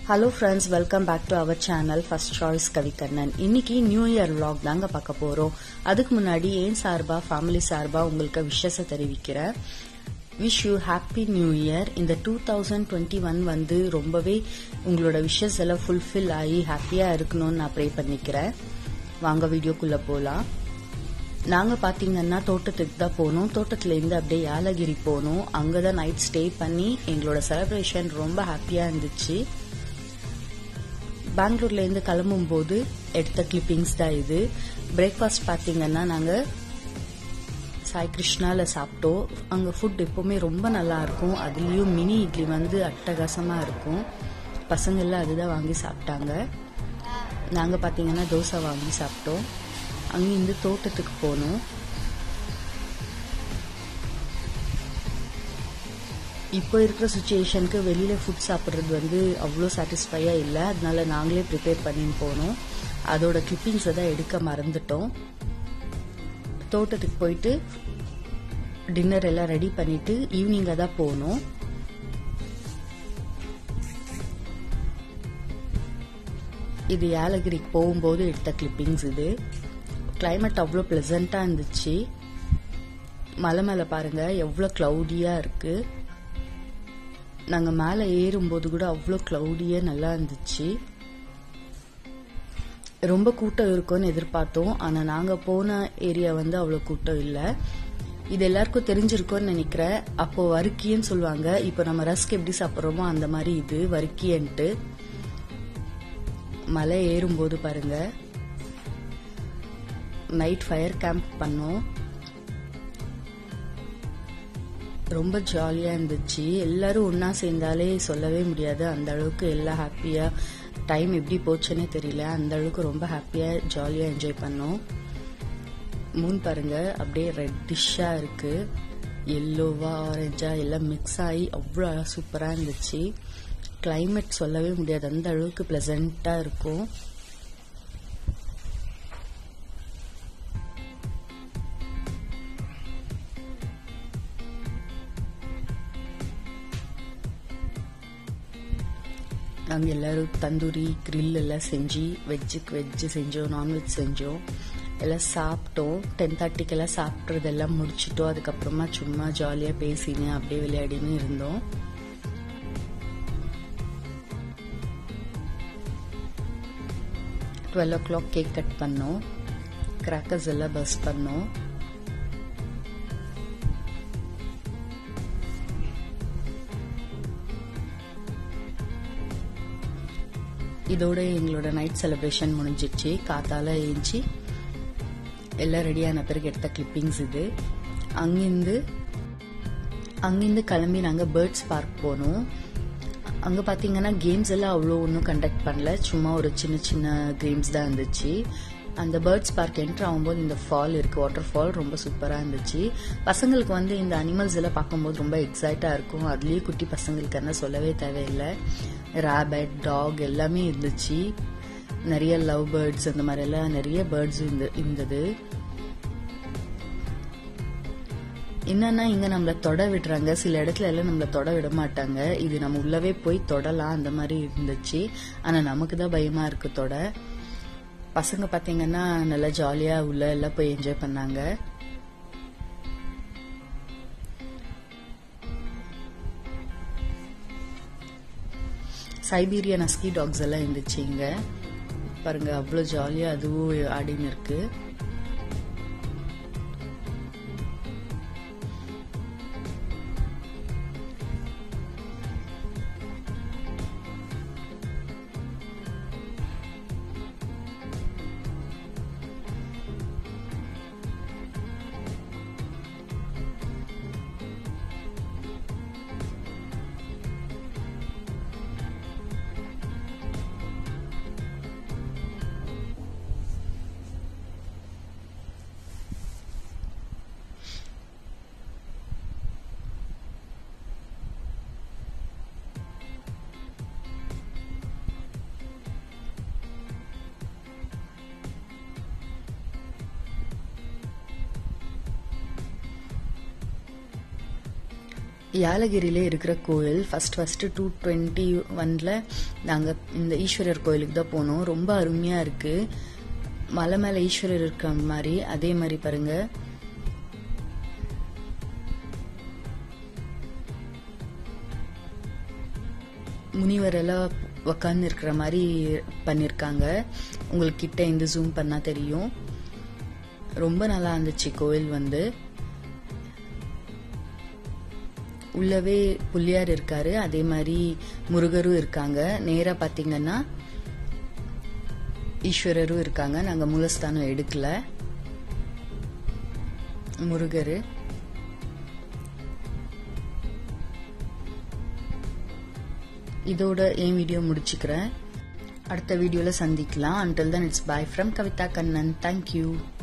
hello friends welcome back to our channel first choice Kavikannan இன்னைக்கு new year vlog தாங்க பார்க்க போறோம் அதுக்கு முன்னாடி ஏன் சார்பா ஃபேமிலி சார்பா உங்களுக்கு விஷஸை தெரிவிக்கிறேன் wish you happy new year இந்த டூ தௌசண்ட் டுவெண்ட்டி ஒன் வந்து ரொம்பவே உங்களோட விஷஸ் எல்லாம் ஃபுல்ஃபில் ஆகி ஹாப்பியா இருக்கணும்னு நான் ப்ரே பண்ணிக்கிறேன் வாங்க வீடியோக்குள்ள போலாம் நாங்க பாத்தீங்கன்னா தோட்டத்துக்கு தான் போனோம் தோட்டத்துல இருந்து அப்படியே யாலகிரி போனோம் அங்கதான் நைட் ஸ்டே பண்ணி எங்களோட செலிப்ரேஷன் ரொம்ப ஹாப்பியா இருந்துச்சு பெங்களூர்ல இருந்து கிளம்பும் போது எடுத்த கிளிப்பிங்ஸ் தான் இது பிரேக்ஃபாஸ்ட் பாத்தீங்கன்னா நாங்க சாய் கிருஷ்ணால சாப்பிட்டோம் அங்க ஃபுட் எப்பவுமே ரொம்ப நல்லா இருக்கும் அதுலயும் மினி இட்லி வந்து அட்டகாசமா இருக்கும் பசங்க எல்லாம் அதுதான் வாங்கி சாப்பிட்டாங்க நாங்க பாத்தீங்கன்னா தோசை வாங்கி சாப்பிட்டோம் அங்கிருந்து தோட்டத்துக்கு போனோம் இப்போ இருக்கிற சுச்சுவேஷனுக்கு வெளியில ஃபுட் சாப்பிட்றது வந்து அவ்வளோ சாட்டிஸ்ஃபையா இல்லை அதனால நாங்களே ப்ரிப்பேர் பண்ணின்னு போனோம் அதோட கிளிப்பிங்ஸை தான் எடுக்க மறந்துட்டோம் தோட்டத்துக்கு போயிட்டு டின்னர் எல்லாம் ரெடி பண்ணிட்டு ஈவினிங்காக தான் போனோம் இது ஏலகிரிக்கு போகும்போது எடுத்த கிளிப்பிங்ஸ் இது கிளைமேட் அவ்வளோ ப்ளசண்ட்டாக இருந்துச்சு மலை மேலே பாருங்க எவ்வளோ க்ளவுடியாக இருக்கு நாங்கள் மேலே ஏறும்போது கூட அவ்வளோ க்ளவுடியாக நல்லா இருந்துச்சு ரொம்ப கூட்டம் இருக்கும்னு எதிர்பார்த்தோம் ஆனால் நாங்கள் போன ஏரியா வந்து அவ்வளோ கூட்டம் இல்லை இது எல்லாருக்கும் தெரிஞ்சிருக்கும்னு நினைக்கிறேன் அப்போ வறுக்கின்னு சொல்லுவாங்க இப்போ நம்ம ரஸ்க் எப்படி சாப்பிட்றோமோ அந்த மாதிரி இது வறுக்கியன்ட்டு மலை ஏறும்போது பாருங்க நைட் ஃபயர் கேம்ப் பண்ணோம் ரொம்ப ஜாலியா இருந்துச்சு எல்லாரும் ஒன்னா சேர்ந்தாலே சொல்லவே முடியாது அந்த அளவுக்கு எல்லாம் ஹாப்பியா டைம் எப்படி போச்சுன்னே தெரியல அந்த அளவுக்கு ரொம்ப ஹாப்பியா ஜாலியா என்ஜாய் பண்ணோம் மூன் பாருங்க அப்படியே ரெட்டிஷா இருக்கு எல்லோவா ஆரஞ்சா எல்லாம் மிக்ஸ் ஆகி அவ்வளோ சூப்பரா இருந்துச்சு கிளைமேட் சொல்லவே முடியாது அந்த அளவுக்கு பிளசண்டா இருக்கும் நாங்கள் எல்லாரும் தந்தூரி கிரில் எல்லாம் செஞ்சு வெஜ்ஜுக்கு வெஜ்ஜு செஞ்சோம் நான்வெஜ் செஞ்சோம் எல்லாம் சாப்பிட்டோம் டென் தேர்ட்டிக்கெல்லாம் சாப்பிட்றதெல்லாம் முடிச்சிட்டோம் அதுக்கப்புறமா சும்மா ஜாலியாக பேசின்னு அப்படியே விளையாடின்னு இருந்தோம் twelve o'clock cake cut பண்ணோம் கிராக்கர்ஸ் எல்லாம் பஸ் பண்ணோம் இதோட எங்களோட நைட் செலிப்ரேஷன் முடிஞ்சிடுச்சு காத்தால ஏஞ்சி எல்லாம் ரெடியான பிறகு எடுத்த கிளிப்பிங்ஸ் இது அங்கிருந்து அங்கிருந்து கிளம்பி நாங்கள் பேர்ட்ஸ் பார்க் போனோம் அங்கே பார்த்தீங்கன்னா கேம்ஸ் எல்லாம் அவ்வளோ ஒன்றும் கண்டக்ட் பண்ணல சும்மா ஒரு சின்ன சின்ன கேம்ஸ் தான் இருந்துச்சு அந்த பேர்ட்ஸ் பார்க் என்ட்ரு ஆகும்போது இந்த ஃபால் இருக்கு வாட்டர் ஃபால் ரொம்ப சூப்பராக இருந்துச்சு பசங்களுக்கு வந்து இந்த அனிமல்ஸ் எல்லாம் பார்க்கும்போது ரொம்ப எக்ஸைட்டாக இருக்கும் அதுலேயே குட்டி பசங்களுக்கு என்ன சொல்லவே தேவையில்லை ரேபட் டாக் எல்லாமே இருந்துச்சு நிறைய லவ் பேர்ட்ஸ் அந்த மாதிரி எல்லாம் நிறைய பேர்ட்ஸ் இருந்தது என்னன்னா இங்க நம்மள தொட விடுறாங்க சில இடத்துல எல்லாம் நம்மள தொட விட மாட்டாங்க இது நம்ம உள்ளவே போய் தொடலாம் அந்த மாதிரி இருந்துச்சு ஆனா நமக்கு தான் பயமா இருக்கு தொட பசங்க பாத்தீங்கன்னா நல்லா ஜாலியா உள்ள எல்லாம் போய் என்ஜாய் பண்ணாங்க சைபீரியன் அஸ்கி டாக்ஸ் எல்லாம் இருந்துச்சு இங்க பாருங்க அவ்வளோ ஜாலியா அதுவும் ஆடின்னு இருக்கு யாலகிரியில இருக்கிற கோயில் ஃபர்ஸ்ட் ஃபர்ஸ்ட் டூ டுவெண்ட்டி ஒன்ல நாங்க இந்த ஈஸ்வரர் கோயிலுக்கு தான் போனோம் ரொம்ப அருமையா இருக்கு மலை மேல ஈஸ்வரர் இருக்க மாதிரி அதே மாதிரி பாருங்க முனிவர் எல்லாம் உக்காந்து இருக்கிற மாதிரி பண்ணிருக்காங்க உங்களுக்கு கிட்ட இந்த ஜூம் பண்ணா தெரியும் ரொம்ப நல்லா இருந்துச்சு கோயில் வந்து உள்ளவே புள்ளியார் இருக்காரு அதே மாதிரி முருகரும் இருக்காங்க நேரா பாத்தீங்கன்னா ஈஸ்வரரும் இருக்காங்க நாங்க மூலஸ்தானம் எடுக்கல முருகர் இதோட என் வீடியோ முடிச்சுக்கிறேன் அடுத்த வீடியோல சந்திக்கலாம் until then it's bye from Kavitha Kannan thank you